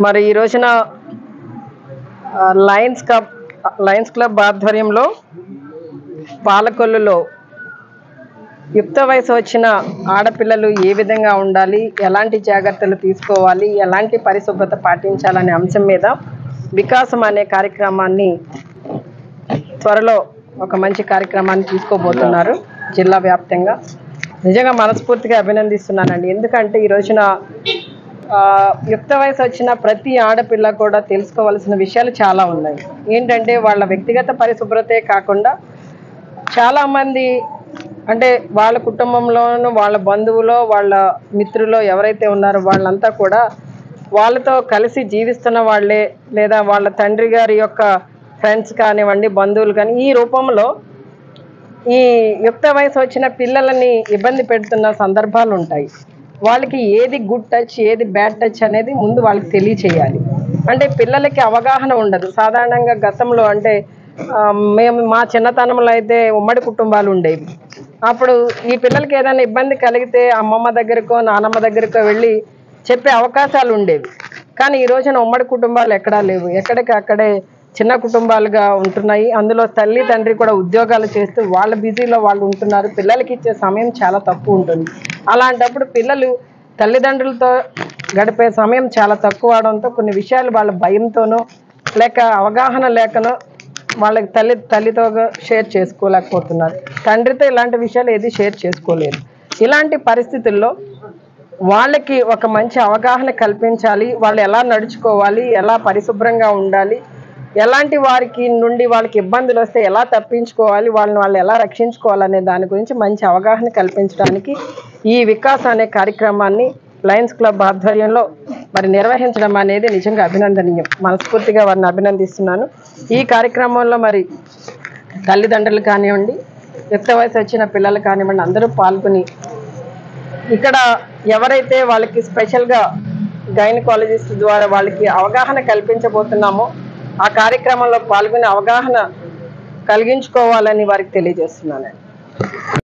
మరి ఈ రోజున ఆ, లయన్స్ క్లబ్ లయన్స్ క్లబ్ ఆధ్వర్యంలో పాలకొల్లులో యుక్త వయసు వచ్చిన ఆడపిల్లలు ఏ విధంగా ఉండాలి ఎలాంటి జాగ్రత్తలు తీసుకోవాలి ఎలాంటి పరిశుభ్రత పాటించాలనే అంశం మీద వికాసం అనే కార్యక్రమాన్ని త్వరలో ఒక మంచి కార్యక్రమాన్ని తీసుకోబోతున్నారు జిల్లా వ్యాప్తంగా నిజంగా మనస్ఫూర్తిగా అభినందిస్తున్నానండి ఎందుకంటే ఈ రోజున ఆ, యుక్త వయసు వచ్చిన ప్రతి ఆడపిల్ల కూడా తెలుసుకోవాల్సిన విషయాలు చాలా ఉన్నాయి ఏంటంటే వాళ్ళ వ్యక్తిగత పరిశుభ్రతే కాకుండా చాలామంది అంటే వాళ్ళ కుటుంబంలోను వాళ్ళ బంధువులో వాళ్ళ మిత్రులో ఎవరైతే ఉన్నారో వాళ్ళంతా కూడా వాళ్ళతో కలిసి జీవిస్తున్న వాళ్ళే లేదా వాళ్ళ తండ్రి గారి యొక్క ఫ్రెండ్స్ కానివ్వండి బంధువులు కానీ ఈ రూపంలో ఈ యుక్త వయసు వచ్చిన పిల్లలని ఇబ్బంది పెడుతున్న సందర్భాలు ఉంటాయి వాళ్ళకి ఏది గుడ్ టచ్ ఏది బ్యాడ్ టచ్ అనేది ముందు వాళ్ళకి తెలియచేయాలి అంటే పిల్లలకి అవగాహన ఉండదు సాధారణంగా గతంలో అంటే ఆ, మేము మా చిన్నతనంలో అయితే ఉమ్మడి కుటుంబాలు ఉండేవి అప్పుడు ఈ పిల్లలకి ఏదైనా ఇబ్బంది కలిగితే అమ్మమ్మ దగ్గరకో నానమ్మ దగ్గరకో వెళ్ళి చెప్పే అవకాశాలు ఉండేవి కానీ ఈ రోజున ఉమ్మడి కుటుంబాలు ఎక్కడా లేవు ఎక్కడికి అక్కడే చిన్న కుటుంబాలుగా ఉంటున్నాయి అందులో తల్లి తండ్రి కూడా ఉద్యోగాలు చేస్తూ వాళ్ళ బిజీలో వాళ్ళు ఉంటున్నారు పిల్లలకి ఇచ్చే సమయం చాలా తక్కువ ఉంటుంది అలాంటప్పుడు పిల్లలు తల్లిదండ్రులతో గడిపే సమయం చాలా తక్కువ అవడంతో కొన్ని విషయాలు వాళ్ళ భయంతోనో లేక అవగాహన లేకనో వాళ్ళకి తల్లి తల్లితో షేర్ చేసుకోలేకపోతున్నారు తండ్రితో ఇలాంటి విషయాలు ఏది షేర్ చేసుకోలేరు ఇలాంటి పరిస్థితుల్లో వాళ్ళకి ఒక మంచి అవగాహన కల్పించాలి వాళ్ళు ఎలా నడుచుకోవాలి ఎలా పరిశుభ్రంగా ఉండాలి ఎలాంటి వారికి నుండి వాళ్ళకి ఇబ్బందులు వస్తే ఎలా తప్పించుకోవాలి వాళ్ళని వాళ్ళు ఎలా రక్షించుకోవాలనే దాని గురించి మంచి అవగాహన కల్పించడానికి ఈ వికాస్ అనే కార్యక్రమాన్ని లయన్స్ క్లబ్ ఆధ్వర్యంలో మరి నిర్వహించడం అనేది నిజంగా అభినందనీయం మనస్ఫూర్తిగా వారిని అభినందిస్తున్నాను ఈ కార్యక్రమంలో మరి తల్లిదండ్రులు కానివ్వండి యుక్త వయసు వచ్చిన పిల్లలు కానివ్వండి అందరూ పాల్గొని ఇక్కడ ఎవరైతే వాళ్ళకి స్పెషల్గా గైనకాలజిస్ట్ ద్వారా వాళ్ళకి అవగాహన కల్పించబోతున్నామో ఆ కార్యక్రమంలో పాల్గొని అవగాహన కలిగించుకోవాలని వారికి తెలియజేస్తున్నాను